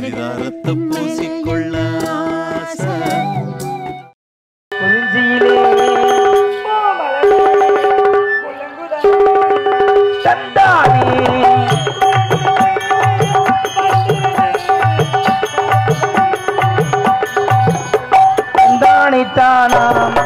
பரிதாரத்தை பூசிக்கொள்ள ஆசை. குறிஞ்சியிலே தந்தானே தந்தானே தானாம்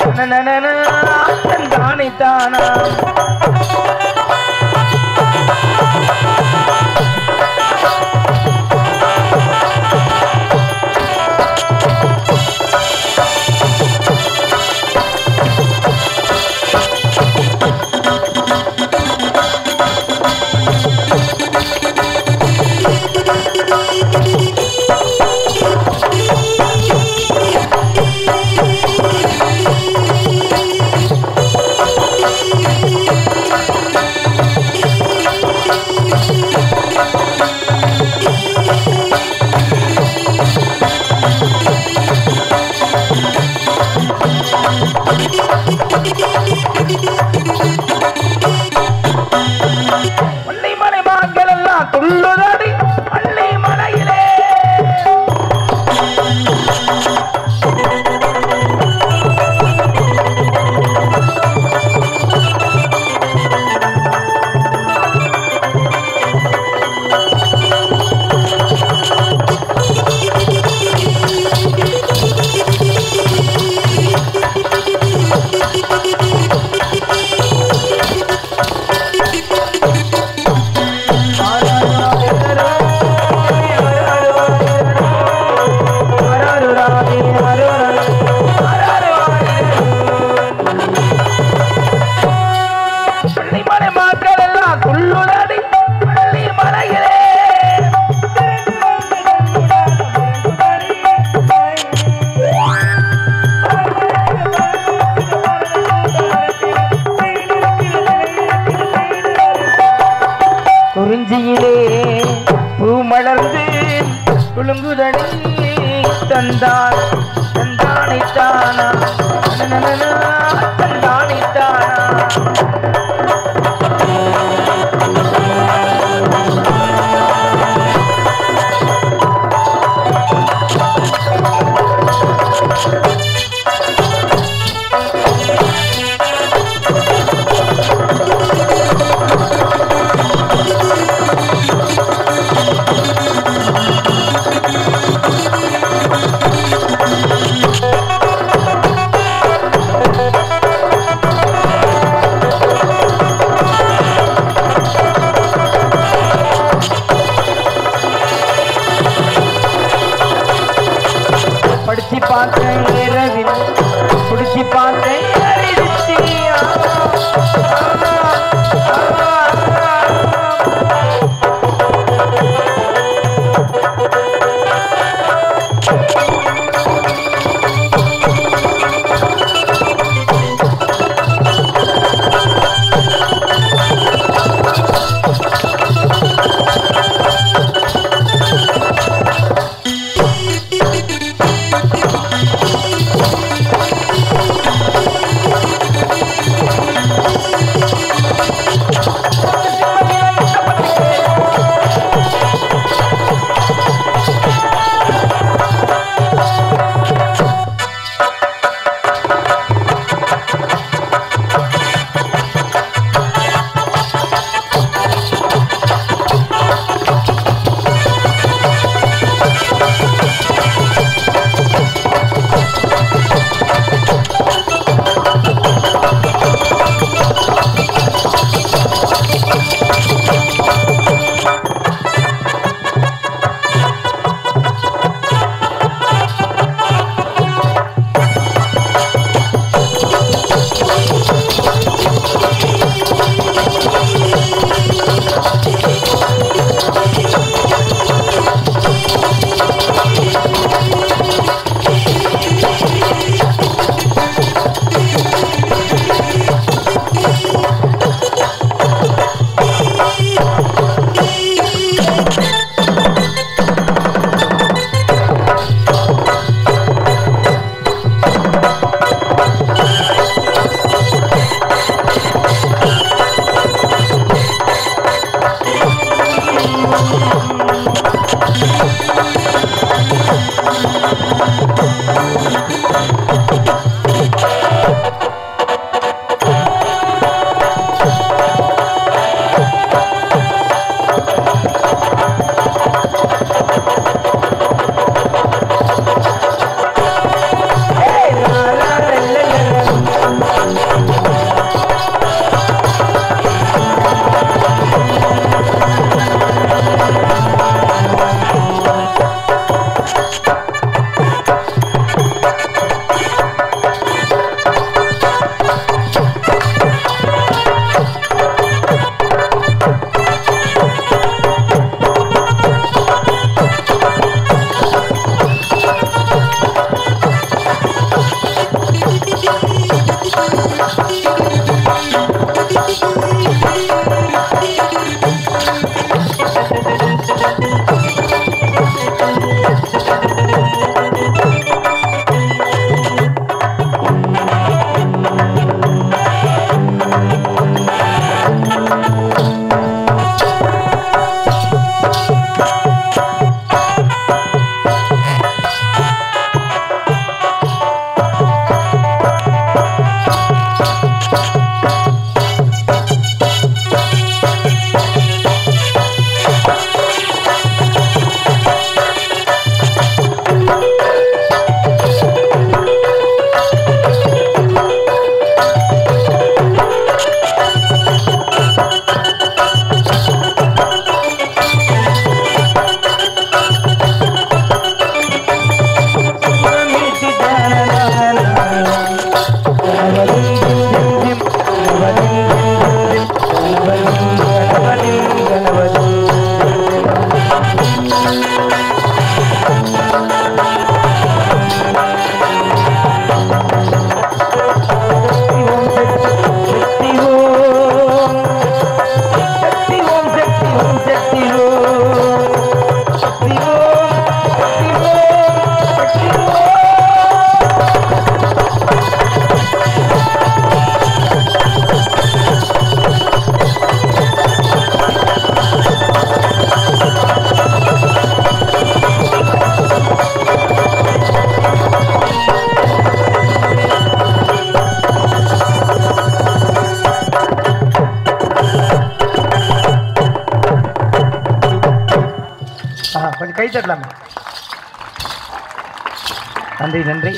தந்தானே தானாம் வள்ளி மலை மான்கள் எல்லாம் துள்ளுதடி வள்ளி மலையிலே வள்ளி மலை மான்கள் எல்லாம் துள்ளுதடி வள்ளி மலையிலே குறிஞ்சியிலே பூ மலர்ந்து குலுங்குதடி தந்தான் தந்தானை தானா தந்தானை தானா படிச்சு பார்த்தேன் இரவில் குடிச்சு பார்த்தேன் அரிசி. ஆ, ஆ, ஆ. சக்தி ஓம் சக்தி ஓம் சக்தி ஓம் சக்தி ஓம் சக்தி ஓம் சக்தி ஓம் சக்தி ஓம் ஆ கொஞ்சம் கை தட்டலாமா நன்றி நன்றி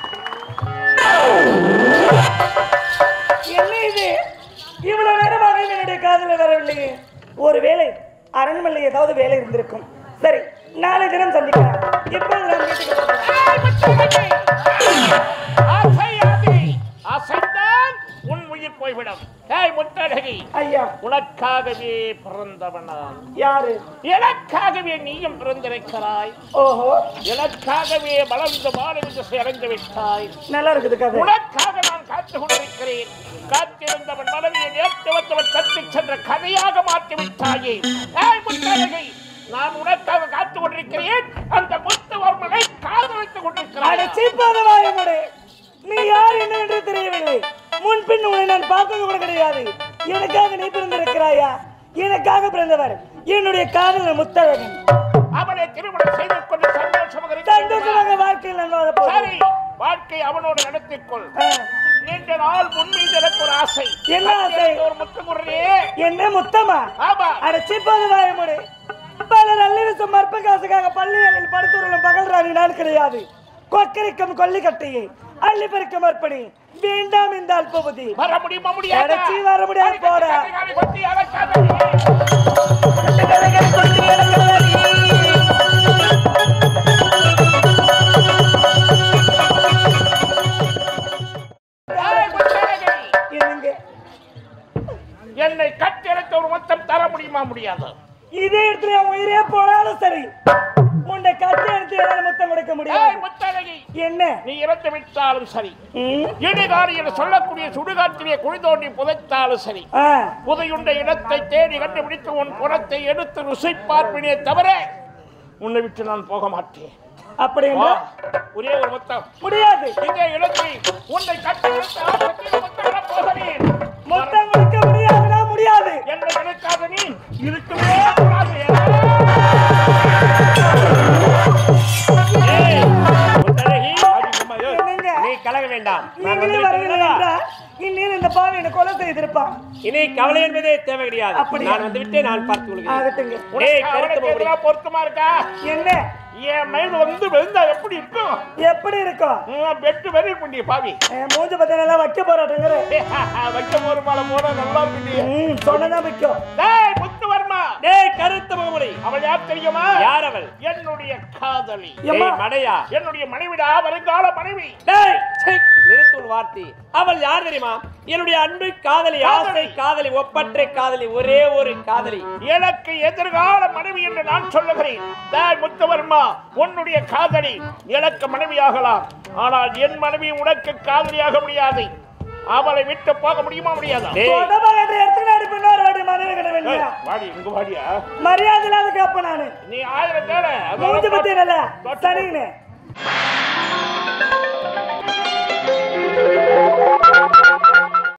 என்ன இது இவ்வளவு நேரமாக என்னுடைய காதல வரவில்லையே ஒருவேளை அரண்மனையில் ஏதாவது வேலை இருந்திருக்கும் சரி நாளை தினம் சந்திக்கலாம் இப்போது நான் வீட்டுக்கு போகிறேன். ஆசையாதே. அசைந்தால் உன் உயிர் போய்விடும் ஏய் முத்தழகி ஐயா உனக்காகவே பிறந்தவனான் யாரு எனக்காகவே நீயும் பிறந்திருக்கிறாய் ஓஹோ எனக்காகவே வளர்ந்து வாழவிந்து அடைந்து விட்டாய் நல்லா இருக்குது கதை உனக்காக நான் காத்து கொண்டிருக்கிறேன் காத்திருந்தவன் மனைவியை நேர்த்து வந்தவன் தத்து சென்ற கதையாக மாற்றி விட்டாயே ஏய் முத்தழகி நான் உனக்காக காத்து கொண்டிருக்கிறேன் அந்த முத்துவர்மனை காதலித்துக் கொண்டிருக்கிறாய் அடச்சிப்பாத வாயமுடு நீ யார் என்ன என்று தெரியவில்லை முன்பின் உன்னை நான் பார்த்தது கூட கிடையாது எனக்காக நீ பிறந்திருக்கிறாயா எனக்காக பிறந்தவர் என்னுடைய காதலர் முத்தழகன் அவனை திருமணம் செய்து கொண்டு சந்தோஷமாக இருக்கிறாய். சந்தோஷமாக வாழ்க்கையில் நான் வாழப் சரி போகிறேன் வாழ்க்கை அவனோடு நடத்திக் கொள் ஆ, நீண்ட நாள் முன்மீது எனக்கு ஒரு ஆசை என்ன ஆசை? அங்கிருந்து ஒரு முத்துக்குறே என்ன முத்தமா ஆமா அடச்சிப்பாத வாயமுடு பலர் அள்ளி வீசும் மற்ப காசுக்காக பள்ளிகளில் படுத்துறலும் பகல் ராணி நான் கிடையாது கொக்கரிக்கும் கொல்லிக்கட்டையை அள்ளி பறிக்கும் அர்ப்பணி வேண்டாம் இந்த அல்பபதி வர முடியுமா முடியாது அடச்சி வர முடியாது, போடா. என்னங்க என்னை கட்டியெடுத்த ஒரு மொத்தம் தர முடியுமா முடியாது இதே இடத்துல என் உயிரே போனாலும் சரி உன்னை கட்டி எடுத்து என்னால முத்தம் கொடுக்க ஏய், முடியாது முத்தழகி என்ன நீ இறந்து விட்டாலும் சரி ம்? இடுகாரி என்று சொல்லக்கூடிய சுடுகாட்டிலே குழி தோண்டி புதைத்தாலும் சரி ஆ, புதையுண்ட இடத்தை தேடி கண்டுபிடித்து உன் குணத்தை எடுத்து ருசி பார்ப்பினே தவிர உன்னை விட்டு நான் போக மாட்டேன் அப்படி வா, என்றால் ஒரே ஒரு மொத்தம் முடியாது இந்த இடத்தை உன்னை கட்டி எடுத்து ஆசத்தில் முத்தமிட போகிறேன் முத்தம் கொடுக்க முடியாதுன்னா முடியாது என்னை நினைக்காத நீ இருக்கவே கூடாது ஏய், முத்தழகி, என்னங்க நீ கலக வேண்டாம் நான் வந்து நீங்களே வரவில்லை விட்டேனா? என்றால் இந்நேரம் இந்த பாவி என்னை கொலை செய்திருப்பான் இனி கவலை என்பதே தேவை கிடையாது அப்படியா? நான் வந்து விட்டே நான் பார்த்து கொள்கிறேன் ஆகட்டுங்க டேய், உனக்கு கருத்து அவனுக்கு மகுடி. எதிராக பொருத்தமா இருக்கா என்ன என் மயில் வந்து விழுந்தா எப்படி இருக்கும் எப்படி இருக்கும் உம், வெட்டு வெறி பண்ணி பாவி என் மூஞ்ச பத்தி நல்லா வைக்க போறாட்டுங்கிற வைக்க போற மாலை போன நல்லா பண்ணி ம் சொன்னதான் வைக்கும் டேய் முத்துவர்மா டேய் கருத்து முகமுடி அவள் யார் தெரியுமா யார் அவள் என்னுடைய காதலி எம்மா. டேய் மடையா என்னுடைய மனைவிடா வருங்கால மனைவி டேய் சை, நிறுத்து உன் வார்த்தை அவள் யார் தெரியுமா என்னுடைய அன்பு காதலி ஆசை காதலி ஒப்பற்றை காதலி ஒரே ஒரு காதலி எனக்கு எதிர்கால மனைவி என்று நான் சொல்லுகிறேன் டேய் முத்துவர்மா உன்னுடைய காதலி எனக்கு மனைவியாகலாம் ஆனால் என் மனைவி உனக்கு காதலியாக முடியாது அவளை விட்டு போக முடியுமா முடியாதா டேய் தொடர்பாக எடுத்து அடி பின்னார் வாடி மனைவி கிட்ட ஏய், வேண்டியா வாடி இங்க வாடியா மரியாதை இல்லாத கேப்ப நானு நீ ஆயிரம் தேட மூஞ்சி பத்தி நல்லா சரின்னு